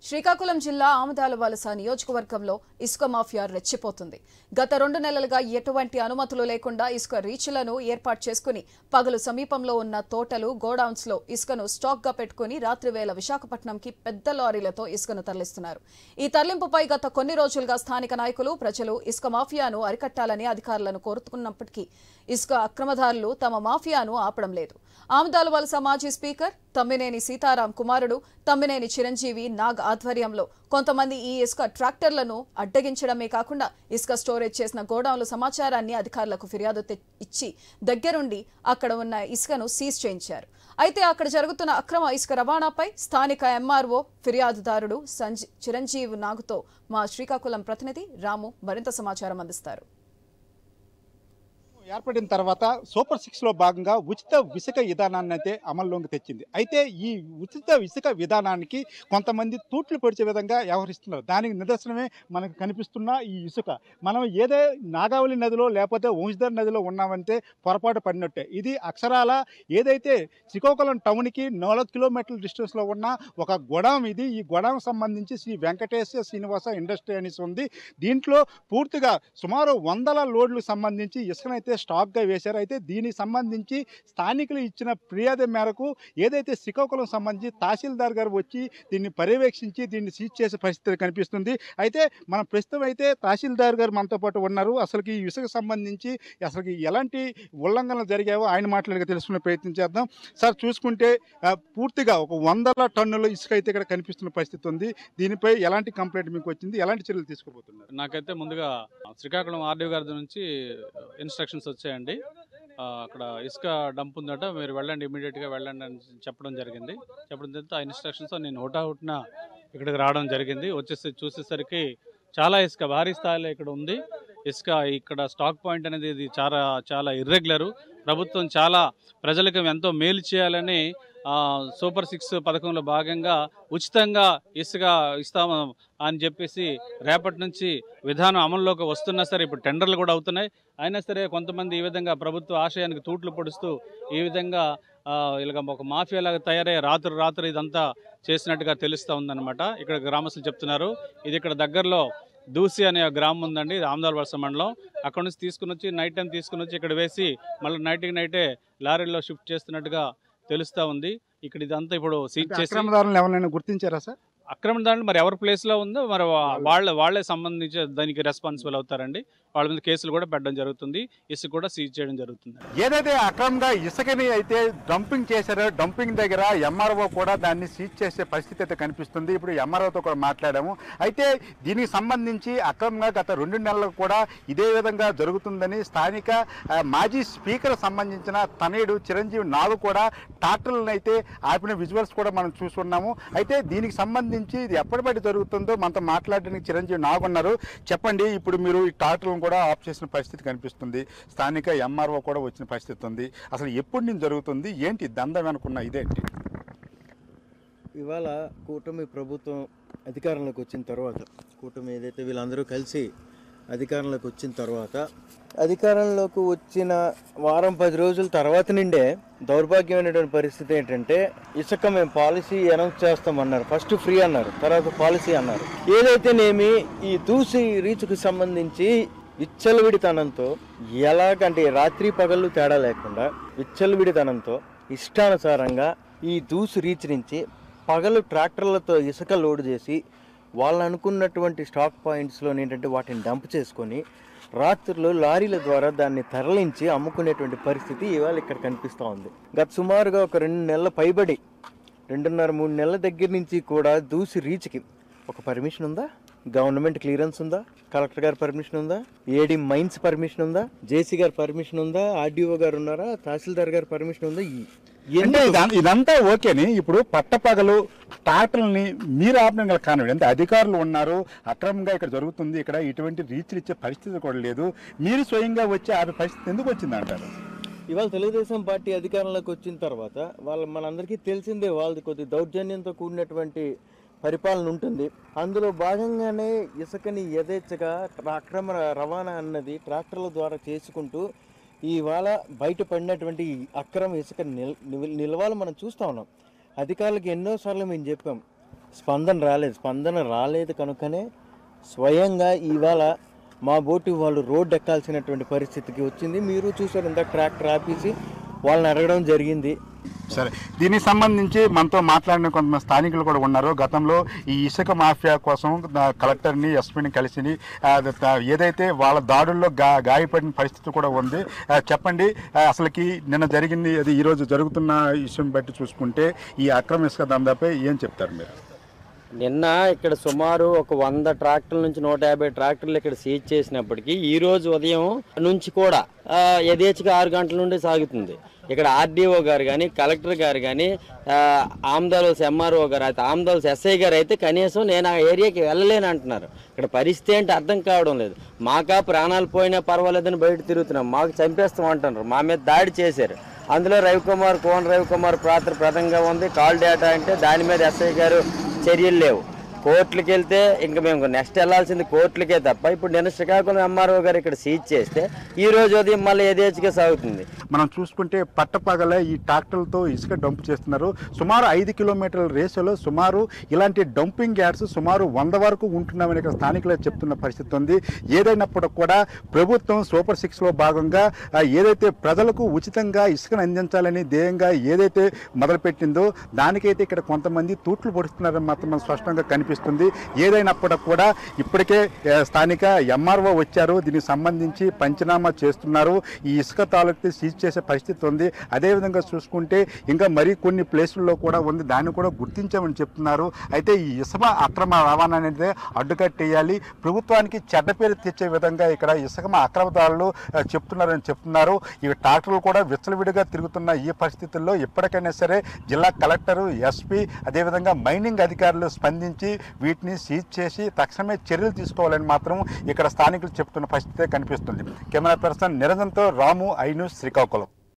శ్రీకాకుళం జిల్లా ఆమదాల వలస నియోజకవర్గంలో ఇసుక మాఫియా రెచ్చిపోతుంది గత రెండు నెలలుగా ఎటువంటి అనుమతులు లేకుండా ఇసుక రీచ్లను ఏర్పాటు చేసుకుని పగలు సమీపంలో ఉన్న తోటలు గోడౌన్స్ లో ఇసుకను స్టాక్ గా పెట్టుకుని రాత్రివేళ విశాఖపట్నంకి పెద్ద లారీలతో ఇసుకను తరలిస్తున్నారు ఈ తరలింపుపై గత కొన్ని రోజులుగా స్థానిక నాయకులు ప్రజలు ఇసుక మాఫియాను అరికట్టాలని అధికారులను కోరుతున్నప్పటికీ ఇసుక అక్రమదారులు తమ మాఫియాను ఆపడం లేదు ఆమదాల వలస మాజీ స్పీకర్ తమ్మినేని సీతారాం కుమారుడు తమ్మినేని చిరంజీవి నాగ్ ఆధ్వర్యంలో కొంతమంది ఈ ఇసుక ట్రాక్టర్లను అడ్డగించడమే కాకుండా ఇసుక స్టోరేజ్ చేసిన గోడౌన్ల సమాచారాన్ని అధికారులకు ఫిర్యాదు తె- ఇచ్చి దగ్గరుండి అక్కడ ఉన్న ఇసుకను సీజ్ చేయించారు అయితే అక్కడ జరుగుతున్న అక్రమ ఇసుక రవాణాపై స్థానిక ఎంఆర్ఓ ఫిర్యాదుదారుడు సంజ- చిరంజీవి నాగుతో మా శ్రీకాకుళం ప్రతినిధి రాము మరింత సమాచారం అందిస్తారు ఏర్పడిన తర్వాత సూపర్ సిక్స్ లో భాగంగా ఉచిత ఇసుక విధానాన్ని అయితే అమల్లోకి తెచ్చింది అయితే ఈ ఉచిత ఇసుక విధానానికి కొంతమంది తూట్లు పొడిచే విధంగా వ్యవహరిస్తున్నారు దానికి నిదర్శనమే మనకు కనిపిస్తున్న ఈ ఇసుక మనం ఏదే నాగావళి నదిలో లేకపోతే వంశధర్ నదిలో ఉన్నామంటే పొరపాటు పడినట్టే ఇది అక్షరాల ఏదైతే శ్రీకాకుళం టౌన్కి నాలుగు కిలోమీటర్ల డిస్టెన్స్లో ఉన్న ఒక గొడవం ఇది ఈ గొడవం సంబంధించి శ్రీ వెంకటేశ్వర శ్రీనివాస ఇండస్ట్రీ అనేసి ఉంది దీంట్లో పూర్తిగా సుమారు వందల లోడ్లకు సంబంధించి ఇసుకనైతే స్టాక్గా వేశారు అయితే దీనికి సంబంధించి స్థానికులు ఇచ్చిన ఫిర్యాదు మేరకు ఏదైతే శ్రీకాకుళం సంబంధించి తహసీల్దార్ గారు వచ్చి దీన్ని పర్యవేక్షించి దీన్ని సీజ్ చేసే పరిస్థితి కనిపిస్తుంది అయితే మన ప్రస్తుతం అయితే తహసీల్దార్ గారు మనతో పాటు ఉన్నారు అసలుకి ఈ ఇసుక సంబంధించి అసలుకి ఎలాంటి ఉల్లంఘనలు జరిగావో ఆయన మాట్లాడక తెలుసుకునే ప్రయత్నం చేద్దాం సార్ చూసుకుంటే ఆ, పూర్తిగా ఒక వందల టన్నుల ఇసుక అయితే ఇక్కడ కనిపిస్తున్న పరిస్థితి ఉంది దీనిపై ఎలాంటి కంప్లైంట్ మీకు వచ్చింది ఎలాంటి చర్యలు తీసుకోబోతున్నారు నాకైతే ముందుగా శ్రీకాకుళం ఆర్డీఓ గారి నుంచి ఇన్స్ట్రక్షన్స్ వచ్చాయండి ఆ, అక్కడ ఇసుక డంప్ ఉందట మీరు వెళ్ళండి ఇమీడియట్గా వెళ్ళండి అని చెప్పడం జరిగింది చెప్పడం జరిగితే ఆ ఇన్స్ట్రక్షన్స్ నేను హుటాహుటిన ఇక్కడికి రావడం జరిగింది వచ్చేసి చూసేసరికి చాలా ఇసుక భారీ స్థాయిలో ఇక్కడ ఉంది ఇసుక ఇక్కడ స్టాక్ పాయింట్ అనేది ఇది చాలా చాలా ఇర్రెగ్యులరు ప్రభుత్వం చాలా ప్రజలకు ఎంతో మేలు చేయాలని ఆ, సూపర్ సిక్స్ పథకంలో భాగంగా ఉచితంగా ఇసుక ఇస్తాము అని చెప్పేసి రేపటి నుంచి విధానం అమల్లోకి వస్తున్నా సరే ఇప్పుడు టెండర్లు కూడా అవుతున్నాయి అయినా సరే కొంతమంది ఈ విధంగా ప్రభుత్వ ఆశయానికి తూట్లు పొడుస్తూ ఈ విధంగా ఆ, ఇలాగ ఒక మాఫియా లాగా తయారై రాత్రి రాత్రి ఇదంతా చేసినట్టుగా తెలుస్తూ ఉందన్నమాట ఇక్కడ గ్రామస్తులు చెప్తున్నారు ఇది ఇక్కడ దగ్గరలో దూసి అనే ఒక గ్రామం ఉందండి ఇది ఆమదాల వలస మండలం అక్కడ నుంచి తీసుకుని వచ్చి నైట్ టైం తీసుకుని వచ్చి ఇక్కడ వేసి మళ్ళీ నైట్కి నైటే లారీలో షిఫ్ట్ చేస్తున్నట్టుగా తెలుస్తూ ఉంది ఇక్కడ ఇదంతా ఇప్పుడు సీజ్ అంటే చేసి అక్రమదారులను ఎవరైనా గుర్తించారా సార్ అక్రమ దాంట్లో మరి ఎవరి ప్లేస్ లో ఉందో మరి వా- వాళ్ళ వాళ్ళే సంబంధించి దానికి రెస్పాన్సిబుల్ అవుతారండి వాళ్ళ మీద కేసులు కూడా పెట్టడం జరుగుతుంది ఇసుక కూడా సీజ్ చేయడం జరుగుతుంది ఏదైతే అక్రమంగా ఇసుకని అయితే డంపింగ్ చేశారో డంపింగ్ దగ్గర ఎంఆర్ఓ కూడా దాన్ని సీజ్ చేసే పరిస్థితి అయితే కనిపిస్తుంది ఇప్పుడు ఎంఆర్ఓతో కూడా మాట్లాడాము అయితే దీనికి సంబంధించి అక్రమంగా గత రెండు నెలలకు కూడా ఇదే విధంగా జరుగుతుందని స్థానిక ఆ, మాజీ స్పీకర్ సంబంధించిన తనయుడు చిరంజీవి నాగు కూడా ట్రాక్టర్లను అయితే ఆపిన విజువల్స్ కూడా మనం చూస్తున్నాము అయితే దీనికి సంబంధించి ఇది ఎప్పటిపటి జరుగుతుందో మనతో మాట్లాడడానికి చిరంజీవి నాగు ఉన్నారు చెప్పండి ఇప్పుడు మీరు ఈ ట్రాక్టర్లను కూడా ఆఫ్ చేసిన పరిస్థితి కనిపిస్తుంది స్థానిక ఎంఆర్ఓ కూడా వచ్చిన పరిస్థితి ఉంది అసలు ఎప్పుడు నుంచి జరుగుతుంది ఏంటి దందం అనుకున్న ఇదేంటి ఇవాళ కూటమి ప్రభుత్వం అధికారంలోకి వచ్చిన తర్వాత కూటమి ఏదైతే వీళ్ళందరూ కలిసి అధికారంలోకి వచ్చిన తర్వాత అధికారంలోకి వచ్చిన వారం పది రోజుల తర్వాత నుండే దౌర్భాగ్యమైనటువంటి పరిస్థితి ఏంటంటే ఇసుక మేము పాలసీ అనౌన్స్ చేస్తామన్నారు ఫస్ట్ ఫ్రీ అన్నారు తర్వాత పాలసీ అన్నారు ఏదైతేనేమి ఈ దూసి రీచుకు సంబంధించి విచ్చలవిడితనంతో ఎలాగంటే రాత్రి పగళ్ళు తేడా లేకుండా విచ్చలవిడితనంతో ఇష్టానుసారంగా ఈ దూసు రీచ్ నుంచి పగలు ట్రాక్టర్లతో ఇసుక లోడ్ చేసి వాళ్ళు అనుకున్నటువంటి స్టాక్ పాయింట్స్లో ఏంటంటే వాటిని డంప్ చేసుకొని రాత్రులు లారీల ద్వారా దాన్ని తరలించి అమ్ముకునేటువంటి పరిస్థితి ఇవాళ ఇక్కడ కనిపిస్తూ ఉంది గత సుమారుగా ఒక రెండు నెలల పైబడి రెండున్నర మూడు నెలల దగ్గర నుంచి కూడా దూసి రీచ్కి ఒక పర్మిషన్ ఉందా గవర్నమెంట్ క్లియరెన్స్ ఉందా కలెక్టర్ గారి పర్మిషన్ ఉందా ఏడి మైన్స్ పర్మిషన్ ఉందా జేసీ గారి పర్మిషన్ ఉందా ఆర్డీఓ గారు ఉన్నారా తహసీల్దార్ గారి పర్మిషన్ ఉందా ఈ- అంటే ఎందుకు? ఇదం- ఇదంతా ఓకేని ఇప్పుడు పట్టపగలు ట్రాక్టర్లని మీరు ఆపడం గల కారణం అంటే అధికారులు ఉన్నారు అక్రమంగా ఇక్కడ జరుగుతుంది ఇక్కడ ఇటువంటి రీచ్లు ఇచ్చే పరిస్థితి కూడా లేదు మీరు స్వయంగా వచ్చి ఆపే పరిస్థితి ఎందుకు వచ్చింది అంటారు ఇవాళ తెలుగుదేశం పార్టీ అధికారంలోకి వచ్చిన తర్వాత వాళ్ళ మనందరికీ తెలిసిందే వాళ్ళది కొద్ది దౌర్జన్యంతో కూడినటువంటి పరిపాలన ఉంటుంది అందులో భాగంగానే ఇసుకని యథేచ్ఛగా ట్రా- అక్రమ రవాణా అన్నది ట్రాక్టర్ల ద్వారా చేసుకుంటూ ఇవాళ బయట పడినటువంటి ఈ అక్రమ ఇసుక నిల్ నిల్- నిల్వలు మనం చూస్తూ ఉన్నాం అధికారులకు ఎన్నోసార్లు మేము చెప్పాం స్పందన రాలేదు స్పందన రాలేదు కనుకనే స్వయంగా ఇవాళ మా బోటి వాళ్ళు రోడ్డు ఎక్కాల్సినటువంటి పరిస్థితికి వచ్చింది మీరు చూసారు ఇంత ట్రాక్టర్ ఆపేసి వాళ్ళని అడగడం జరిగింది సరే దీనికి సంబంధించి మనతో మాట్లాడిన కొంతమంది స్థానికులు కూడా ఉన్నారు గతంలో ఈ ఇసుక మాఫియా కోసం ద- కలెక్టర్ని ఎస్పీని కలిసి ఆ, ద- ద- ఏదైతే వాళ్ళ దాడుల్లో గా గాయపడిన పరిస్థితి కూడా ఉంది ఆ, చెప్పండి ఆ, అసలుకి నిన్న జరిగింది అది ఈరోజు జరుగుతున్న విషయం బట్టి చూసుకుంటే ఈ అక్రమ ఇసుక దందాపై ఏం చెప్తారు మీరు నిన్న ఇక్కడ సుమారు ఒక వంద ట్రాక్టర్ల నుంచి నూట యాభై ట్రాక్టర్లు ఇక్కడ సీజ్ చేసినప్పటికీ ఈ రోజు ఉదయం నుంచి కూడా ఆ, యథేచ్ఛగా ఆరు గంటల నుండి సాగుతుంది ఇక్కడ ఆర్డీఓ గారు కానీ కలెక్టర్ గారు కానీ ఆమ్దాల్స్ ఎంఆర్ఓ గారు అయితే ఆమ్దాల్స్ ఎస్ఐ గారు అయితే కనీసం నేను ఆ ఏరియాకి వెళ్ళలేను అంటున్నారు ఇక్కడ పరిస్థితి ఏంటి అర్థం కావడం లేదు మాకా ప్రాణాలు పోయినా పర్వాలేదని బయట తిరుగుతున్నాం మాకు చంపేస్తాం అంటున్నారు మా మీద దాడి చేశారు అందులో రవికుమార్ కోన రవికుమార్ పాత్ర ప్రధానంగా ఉంది కాల్ డేటా అంటే దాని మీద ఎస్ఐ గారు చర్యలు లేవు కోర్టులకు వెళ్తే ఇంకా మేము నెక్స్ట్ వెళ్ళాల్సింది కోర్టులకే తప్ప ఇప్పుడు నిన్న శ్రీకాకుళం ఎంఆర్ఓ గారు ఇక్కడ సీజ్ చేస్తే ఈ రోజు ఉదయం మళ్ళీ యథేచ్ఛగా సాగుతుంది మనం చూసుకుంటే పట్టపగల ఈ ట్రాక్టర్లతో ఇసుక డంప్ చేస్తున్నారు సుమారు ఐదు కిలోమీటర్ల రేసులో సుమారు ఇలాంటి డంపింగ్ యార్డ్స్ సుమారు వంద వరకు ఉంటున్నామని ఇక్కడ స్థానికులు చెప్తున్న పరిస్థితి ఉంది ఏదైనప్పటికి కూడా ప్రభుత్వం సూపర్ సిక్స్లో భాగంగా ఆ, ఏదైతే ప్రజలకు ఉచితంగా ఇసుకను అందించాలని ధ్యేయంగా ఏదైతే మొదలుపెట్టిందో దానికైతే ఇక్కడ కొంతమంది తూట్లు పొడుస్తున్నారని మాత్రం మనకు స్పష్టంగా కనిపిస్తుంది ఏదైనప్పటికి కూడా ఇప్పటికే ఆ, స్థానిక ఎంఆర్ఓ వచ్చారు దీనికి సంబంధించి పంచనామా చేస్తున్నారు ఈ ఇసుక తాలూకు సీజ్ చేసే పరిస్థితి ఉంది అదేవిధంగా చూసుకుంటే ఇంకా మరి కొన్ని ప్లేసుల్లో కూడా ఉంది దాన్ని కూడా గుర్తించామని చెప్తున్నారు అయితే ఈ ఇసుక అక్రమ రవాణా అనేది అడ్డుకట్టేయాలి ప్రభుత్వానికి చెడ్డ పేరు తెచ్చే విధంగా ఇక్కడ ఇసుక అక్రమదారులు ఆ, చెప్తున్నారని చెప్తున్నారు ఇవి ట్రాక్టర్లు కూడా విచ్చలవిడిగా తిరుగుతున్న ఈ పరిస్థితుల్లో ఎప్పటికైనా సరే జిల్లా కలెక్టరు ఎస్పీ అదేవిధంగా మైనింగ్ అధికారులు స్పందించి వీటిని సీజ్ చేసి తక్షణమే చర్యలు తీసుకోవాలని మాత్రం ఇక్కడ స్థానికులు చెప్తున్న పరిస్థితే కనిపిస్తుంది కెమెరా పర్సన్ నిరంజన్తో రాము ఐ న్యూస్ శ్రీకాకుళం